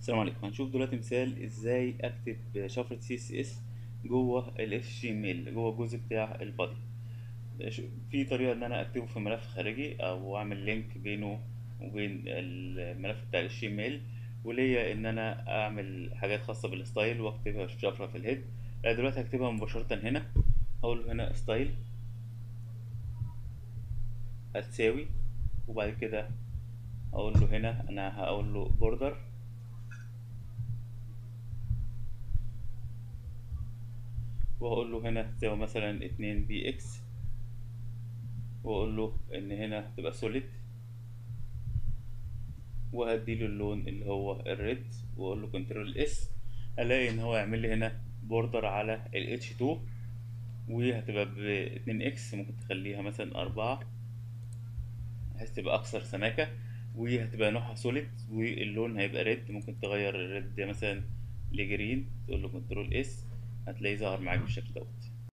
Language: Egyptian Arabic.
السلام عليكم هنشوف دلوقتي مثال ازاي اكتب شفرة سي اس اس جوه ال HTML جوه الجزء بتاع البادي في طريقة ان انا اكتبه في ملف خارجي او اعمل لينك بينه وبين الملف بتاع ال HTML وليا ان انا اعمل حاجات خاصة بالستايل واكتبها في شفرة في الهيد لا دلوقتي هكتبها مباشرة هنا هقول له هنا ستايل هتساوي وبعد كده اقول له هنا انا هقول له بوردر وهقول له هنا تساوي مثلا اتنين بي اكس واقول له ان هنا تبقى سوليد وهديله اللون اللي هو الريد واقول له كنترول اس الاقي ان هو يعمل لي هنا بوردر على ال اتش 2 وهتبقى ب 2 اكس ممكن تخليها مثلا أربعة بحيث تبقى اكثر سماكة وهتبقى نوعها سوليد واللون هيبقى ريد ممكن تغير الريد ده مثلا لجرين تقول له كنترول اس هتلاقيه ظهر معاك بالشكل دوت